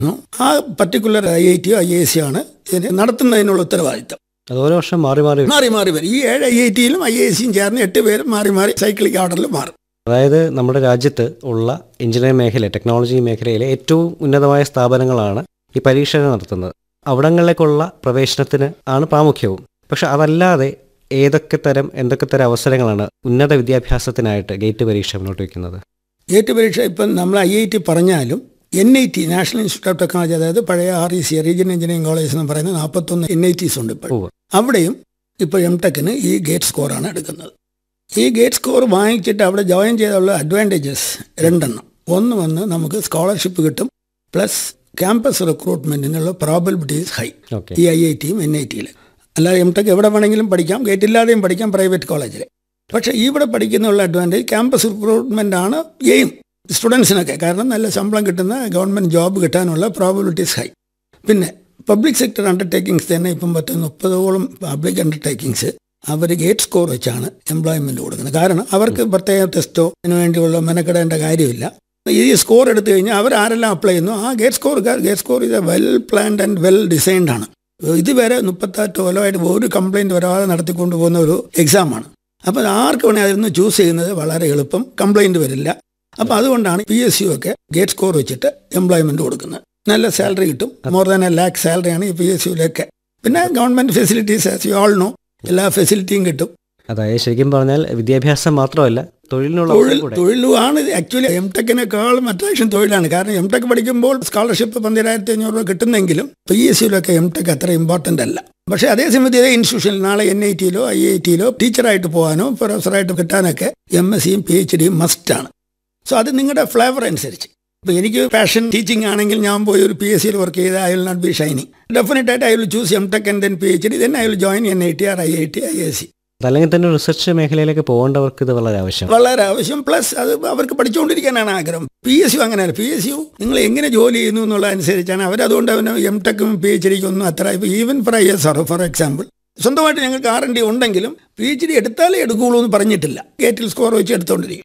ആ particular I I ടിയോ I A സിയോ ആണ് ഇതിനെ നടത്തുന്നതിനുള്ള ഉത്തരവാദിത്തം അത് ഓരോ വർഷം മാറി മാറി വരും. മാറി മാറി വരും ഈ ഏഴ് ഐ ഐ ടിയിലും ഐ എ സിയും ചേർന്ന് എട്ട് പേരും മാറി മാറി സൈക്ലിക് ഓർഡറിൽ മാറും അതായത് നമ്മുടെ രാജ്യത്ത് ഉള്ള എഞ്ചിനീയറിംഗ് മേഖല ടെക്നോളജി മേഖലയിലെ ഏറ്റവും ഉന്നതമായ സ്ഥാപനങ്ങളാണ് ഈ പരീക്ഷ നടത്തുന്നത് അവിടങ്ങളിലേക്കുള്ള പ്രവേശനത്തിന് ആണ് പ്രാമുഖ്യവും പക്ഷെ അതല്ലാതെ ഏതൊക്കെ തരം എന്തൊക്കെ തരം അവസരങ്ങളാണ് ഉന്നത വിദ്യാഭ്യാസത്തിനായിട്ട് ഗേറ്റ് പരീക്ഷ മുന്നോട്ട് വയ്ക്കുന്നത് ഗേറ്റ് പരീക്ഷ ഇപ്പം നമ്മൾ ഐ ഐ ടി പറഞ്ഞാലും N I T National Institute of Technology അതായത് പഴയ R E C region engineering college എന്ന് പറയുന്ന നാൽപ്പത്തൊന്ന് എൻ ഐ ടിസ് ഉണ്ട് ഇപ്പോൾ ഉവ്വ്. അവിടെയും ഇപ്പോൾ എം ടെക്കിന് ഈ ഗേറ്റ് സ്കോറാണ് എടുക്കുന്നത് ഈ ഗേറ്റ് സ്കോർ വാങ്ങിച്ചിട്ട് അവിടെ ജോയിൻ ചെയ്തുള്ള അഡ്വാൻറ്റേജസ് രണ്ടെണ്ണം ഒന്ന് വന്ന് നമുക്ക് സ്കോളർഷിപ്പ് കിട്ടും പ്ലസ് ക്യാമ്പസ് റിക്രൂട്ട്മെൻറ്റിനുള്ള പ്രോബിലിറ്റീസ് ഹൈ ഓക്കെ ഈ ഐ ഐ ടിയും എൻ ഐ ടിയിൽ അല്ലാതെ എം ടെക് എവിടെ വേണമെങ്കിലും പഠിക്കാം ഗേറ്റ് ഇല്ലാതെയും പഠിക്കാം പ്രൈവറ്റ് കോളേജിൽ പക്ഷേ ഇവിടെ പഠിക്കുന്നുള്ള അഡ്വാൻറ്റേജ് ക്യാമ്പസ് റിക്രൂട്ട്മെൻ്റ് ആണ് എയിം സ്റ്റുഡൻസിനൊക്കെ കാരണം നല്ല ശമ്പളം കിട്ടുന്ന ഗവൺമെൻറ് ജോബ് കിട്ടാനുള്ള പ്രോബിലിറ്റീസ് ഹൈ പിന്നെ പബ്ലിക് സെക്ടർ അണ്ടർടേക്കിങ്സ് തന്നെ ഇപ്പം പത്ത് മുപ്പതോളം പബ്ലിക് അണ്ടർടേക്കിങ്സ് അവർ ഗേറ്റ് സ്കോർ വെച്ചാണ് എംപ്ലോയ്മെൻറ്റ് കൊടുക്കുന്നത് കാരണം അവർക്ക് പ്രത്യേക ടെസ്റ്റോ അതിനു വേണ്ടിയുള്ള മെനക്കെടേണ്ട കാര്യമില്ല ഈ സ്കോർ എടുത്തു കഴിഞ്ഞാൽ അവർ ആരെല്ലാം അപ്ലൈ ചെയ്യുന്നു ആ ഗേറ്റ് സ്കോർ ഗേറ്റ് സ്കോർ ഇത് well planned and well designed ആണ് ഇതുവരെ മുപ്പത്തെട്ട് കൊല്ലമായിട്ട് ഒരു കംപ്ലൈൻറ്റ് വരാതെ നടത്തിക്കൊണ്ട് പോകുന്ന ഒരു എക്സാമാണ് അപ്പോൾ ആർക്ക് വേണേൽ അതിൽ നിന്ന് ചൂസ് ചെയ്യുന്നത് വളരെ എളുപ്പം കംപ്ലൈൻറ്റ് വരില്ല അപ്പോൾ അതുകൊണ്ടാണ് പി എസ് യു ഒക്കെ ഗേറ്റ് സ്കോർ വെച്ചിട്ട് എംപ്ലോയ്മെൻറ്റ് കൊടുക്കുന്നത് നല്ല സാലറി കിട്ടും മോർ ദാൻ എ ലാക്ക് സാലറിയാണ് ഈ പി എസ് യുവിലൊക്കെ പിന്നെ government facilities as you all know എല്ലാ ഫെസിലിറ്റിയും കിട്ടും അതായത് ശരിക്കും പറഞ്ഞാൽ വിദ്യാഭ്യാസം മാത്രമല്ല തൊഴിലിനുള്ള തൊഴിൽ അവസരം കൂടെ തൊഴിലുമാണ് ആക്ച്വലി എം ടെക്കിനേക്കാളും അട്രാക്ഷൻ തൊഴിലാണ് കാരണം എം ടെക് പഠിക്കുമ്പോൾ സ്കോളർഷിപ്പ് പന്തിരായിരത്തി അഞ്ഞൂറ് രൂപ കിട്ടുന്നെങ്കിലും പി എസ് സിയിലൊക്കെ എം ടെക് അത്ര ഇമ്പോർട്ടൻ്റ് അല്ല പക്ഷേ അതേസമയത്ത് ഇതേ ഇൻസ്റ്റിറ്റ്യൂഷനിൽ നാളെ എൻ ഐ ടിയിലോ ഐ ഐ ടിയിലോ ടീച്ചറായിട്ട് പോകാനോ പ്രൊഫസറായിട്ട് കിട്ടാനൊക്കെ എം എസ് സിയും പി എച്ച് ഡിയും മസ്റ്റാണ് സോ അത് നിങ്ങളുടെ ഫ്ലേവർ അനുസരിച്ച് ഇപ്പോൾ എനിക്ക് പാഷൻ ടീച്ചിങ് ആണെങ്കിൽ ഞാൻ പോയി ഒരു പി എസ് സിയിൽ വർക്ക് ചെയ്ത് I will not be shining definite ആയിട്ട് I will choose M tech and then P H D then I will join N I T R I I T I S C അതല്ലെങ്കിൽ തന്നെ research മേഖലയിലേക്ക് പോകേണ്ടവർക്ക് ഇത് വളരെ ആവശ്യം വളരെ ആവശ്യം plus അത് അവർക്ക് പഠിച്ചുകൊണ്ടിരിക്കാനാണ് ആഗ്രഹം പി എസ് യു അങ്ങനെയല്ല പി എസ് യു നിങ്ങൾ എങ്ങനെ ജോലി ചെയ്യുന്നു എന്നുള്ള അനുസരിച്ചാണ് അവരതുകൊണ്ട് അവന് എം ടെക്കും പി എച്ച് ഡിക്കും ഒന്നും അത്ര ഇപ്പോൾ even for I S R for example സ്വന്തമായിട്ട് ഞങ്ങൾക്ക് ആർ എൻ ഡി ഉണ്ടെങ്കിലും പി എച്ച് ഡി എടുത്താലേ എടുക്കുകയുള്ളൂ എന്ന് പറഞ്ഞിട്ടില്ല ഗേറ്റിൽ സ്കോർ വെച്ച് എടുത്തുകൊണ്ടിരിക്കും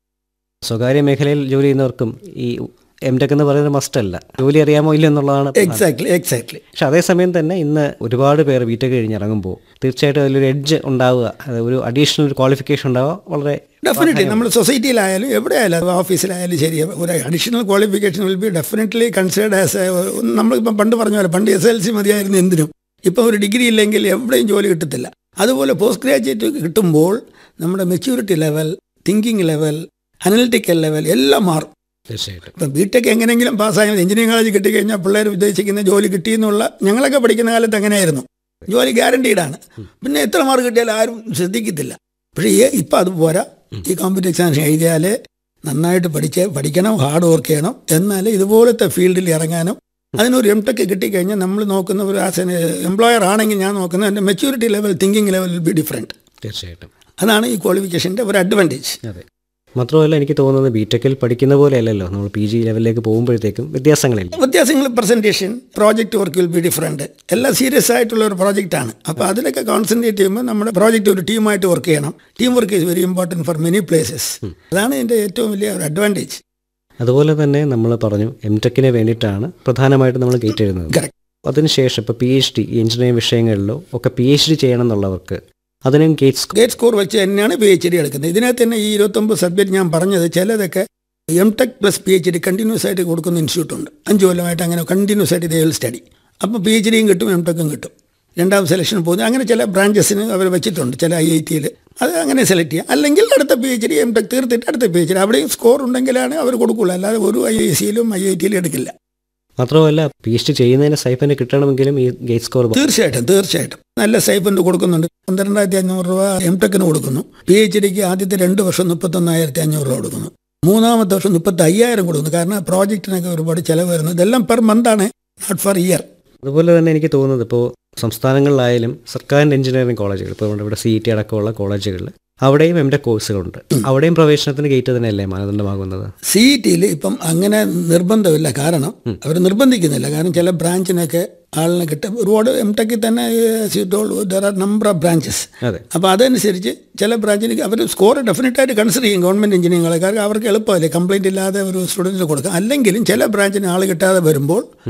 സ്വകാര്യ മേഖലയിൽ ജോലി ചെയ്യുന്നവർക്കും ഈ എം ടെക് എന്ന് പറയുന്നത് മസ്റ്റ് അല്ല ജോലി അറിയാമോ ഇല്ല എന്നുള്ളതാണ് പ്രധാനം. എക്സാക്ട്ലി എക്സാക്ട്ലി പക്ഷെ അതേസമയം തന്നെ ഇന്ന് ഒരുപാട് പേർ ബിടെക് കഴിഞ്ഞ് ഇറങ്ങുമ്പോൾ തീർച്ചയായിട്ടും അതിലൊരു എഡ്ജ് ഉണ്ടാവുക അത് ഒരു അഡീഷണൽ ഒരു ക്വാളിഫിക്കേഷൻ ഉണ്ടാവുക വളരെ ഡെഫിനറ്റ്ലി നമ്മൾ സൊസൈറ്റിയിലായാലും എവിടെയായാലും ഓഫീസിലായാലും ശരി ഒരു additional qualification will be definitely considered as നമ്മളിപ്പം പണ്ട് പറഞ്ഞ പോലെ പണ്ട് എസ് എൽ സി മതിയായിരുന്നു എന്തിനും ഇപ്പം ഒരു ഡിഗ്രി ഇല്ലെങ്കിൽ എവിടെയും ജോലി കിട്ടത്തില്ല അതുപോലെ പോസ്റ്റ് ഗ്രാജുവേറ്റ് കിട്ടുമ്പോൾ നമ്മുടെ maturity level thinking level analytical level എല്ലാം മാറും തീർച്ചയായിട്ടും ഇപ്പം ബി ടെക് എങ്ങനെയെങ്കിലും പാസ്സായി എഞ്ചിനീയറിംഗ് കോളേജ് കിട്ടിക്കഴിഞ്ഞാൽ പിള്ളേർ ഉദ്ദേശിക്കുന്ന ജോലി കിട്ടിയെന്നുള്ള ഞങ്ങളൊക്കെ പഠിക്കുന്ന കാലത്ത് അങ്ങനെയായിരുന്നു ജോലി ഗ്യാരണ്ടീഡാണ് പിന്നെ എത്ര മാർക്ക് കിട്ടിയാലും ആരും ശ്രദ്ധിക്കത്തില്ല പക്ഷേ ഈ ഇപ്പം അത് പോരാ ഈ കോമ്പറ്റീവ് എക്സാമിനേഷൻ എഴുതിയാലേ നന്നായിട്ട് പഠിച്ച് പഠിക്കണം ഹാർഡ് വർക്ക് ചെയ്യണം എന്നാലേ ഇതുപോലത്തെ ഫീൽഡിൽ ഇറങ്ങാനും അതിനൊരു എം ടെക് കിട്ടിക്കഴിഞ്ഞാൽ നമ്മൾ നോക്കുന്ന ഒരു ആസ് എൻ എംപ്ലോയർ ആണെങ്കിൽ ഞാൻ നോക്കുന്നത് എൻ്റെ maturity level thinking level will be different തീർച്ചയായിട്ടും അതാണ് ഈ ക്വാളിഫിക്കേഷൻ്റെ ഒരു അഡ്വാൻറ്റേജ് അതെ മാത്രമല്ല എനിക്ക് തോന്നുന്നത് ബിടെക്കിൽ പഠിക്കുന്ന പോലെ അല്ലല്ലോ നമ്മൾ പി ജി ലെവലിലേക്ക് പോകുമ്പോഴത്തേക്കും വ്യത്യാസങ്ങളില്ല വ്യത്യാസങ്ങൾ presentation project work will be different എല്ലാം സീരിയസ് ആയിട്ടുള്ള ഒരു പ്രോജക്റ്റാണ് അപ്പോൾ അതിലൊക്കെ കോൺസെൻട്രേറ്റ് ചെയ്യുമ്പോൾ നമ്മുടെ പ്രോജക്റ്റ് ഒരു ടീമായിട്ട് വർക്ക് ചെയ്യണം team work is very important for many places അതാണ് എൻ്റെ ഏറ്റവും വലിയ ഒരു അഡ്വാൻറ്റേജ് അതുപോലെ തന്നെ നമ്മൾ പറഞ്ഞു എം ടെക്കിന് വേണ്ടിയിട്ടാണ് പ്രധാനമായിട്ടും നമ്മൾ ഗേറ്റ് എഴുതുന്നത് Correct. അതിനുശേഷം ഇപ്പോൾ പി എച്ച് ഡി എഞ്ചിനീയറിംഗ് വിഷയങ്ങളിലോ ഒക്കെ പി എച്ച് ഡി ചെയ്യണം എന്നുള്ളവർക്ക് അതിനും ഗേറ്റ്സ് ഗേറ്റ് സ്കോർ വെച്ച് തന്നെയാണ് പി എച്ച് ഡി എടുക്കുന്നത് ഇതിനകത്ത് തന്നെ ഈ ഇരുപത്തൊമ്പത് സബ്ജക്റ്റ് ഞാൻ പറഞ്ഞത് ചിലതൊക്കെ M tech plus P H D continues ആയിട്ട് കൊടുക്കുന്ന ഇൻസ്റ്റിറ്റ്യൂട്ട് ഉണ്ട് അഞ്ച് കൊല്ലമായിട്ട് അങ്ങനെ കണ്ടിന്യൂസ് ആയിട്ട് ഇതേ സ്റ്റഡി അപ്പോൾ പി എച്ച് ഡിയും കിട്ടും എം ടെക്കും കിട്ടും രണ്ടാം സെലക്ഷൻ പോകുന്നത് അങ്ങനെ ചില ബ്രാഞ്ചസിന് അവർ വെച്ചിട്ടുണ്ട് ചില ഐ ഐ ടിയിൽ അത് അങ്ങനെ സെലക്ട് ചെയ്യാം അല്ലെങ്കിൽ അടുത്ത P H D M tech തീർത്തിട്ട് അടുത്ത പി എച്ച് ഡി അവിടെയും സ്കോർ ഉണ്ടെങ്കിലാണ് അവർ കൊടുക്കുള്ളൂ അല്ലാതെ ഒരു ഐ ഐ സിയിലും ഐ ഐ ടിയിലും എടുക്കില്ല മാത്രമല്ല പി എച്ച് ഡി ചെയ്യുന്നതിന് സൈഫന് കിട്ടണമെങ്കിലും ഈ ഗേറ്റ് സ്കോർ തീർച്ചയായിട്ടും തീർച്ചയായിട്ടും നല്ല സൈഫൻഡ് കൊടുക്കുന്നുണ്ട് പന്ത്രണ്ടായിരത്തി അഞ്ഞൂറ് രൂപ എം ടെക്കിന് കൊടുക്കുന്നു പി എച്ച് ഡിക്ക് ആദ്യത്തെ രണ്ട് വർഷം മുപ്പത്തൊന്നായിരത്തി അഞ്ഞൂറ് രൂപ കൊടുക്കുന്നു മൂന്നാമത്തെ വർഷം മുപ്പത്തി അയ്യായിരം കൊടുക്കുന്നു കാരണം പ്രോജക്റ്റിനൊക്കെ ഒരുപാട് ചിലവ് വരുന്നു ഇതെല്ലാം പെർ മന്താണ് നോട്ട് ഫോർ ഇയർ അതുപോലെ തന്നെ എനിക്ക് തോന്നുന്നത് ഇപ്പോൾ സംസ്ഥാനങ്ങളിലായാലും സർക്കാരിൻ്റെ എഞ്ചിനീയറിംഗ് കോളേജുകൾ ഇപ്പോൾ നമ്മുടെ ഇവിടെ സി ടി അടക്കമുള്ള കോളേജുകളിൽ അവിടെയും എം ടെക് കോഴ്സുകളുണ്ട് അവിടെയും പ്രവേശനത്തിന് ഗേറ്റ് തന്നെയല്ലേ മാനദണ്ഡമാകുന്നത് സി ഇ ടിയിൽ ഇപ്പം അങ്ങനെ നിർബന്ധമില്ല കാരണം അവർ നിർബന്ധിക്കുന്നില്ല കാരണം ചില ബ്രാഞ്ചിനൊക്കെ ആളിനെ കിട്ടും ഒരുപാട് എം ടെക്കിൽ തന്നെ there are number of branches അതെ അപ്പോൾ അതനുസരിച്ച് ചില ബ്രാഞ്ചിന് അവർ സ്കോർ ഡെഫിനറ്റായിട്ട് കൺസിഡർ ചെയ്യും ഗവൺമെൻറ് എഞ്ചിനീയറിംഗ് കാരണം അവർക്ക് എളുപ്പമല്ലേ കംപ്ലൈൻറ്റ് ഇല്ലാതെ ഒരു സ്റ്റുഡൻറ്റിന് കൊടുക്കാം അല്ലെങ്കിലും ചില ബ്രാഞ്ചിന് ആൾ കിട്ടാതെ വരുമ്പോൾ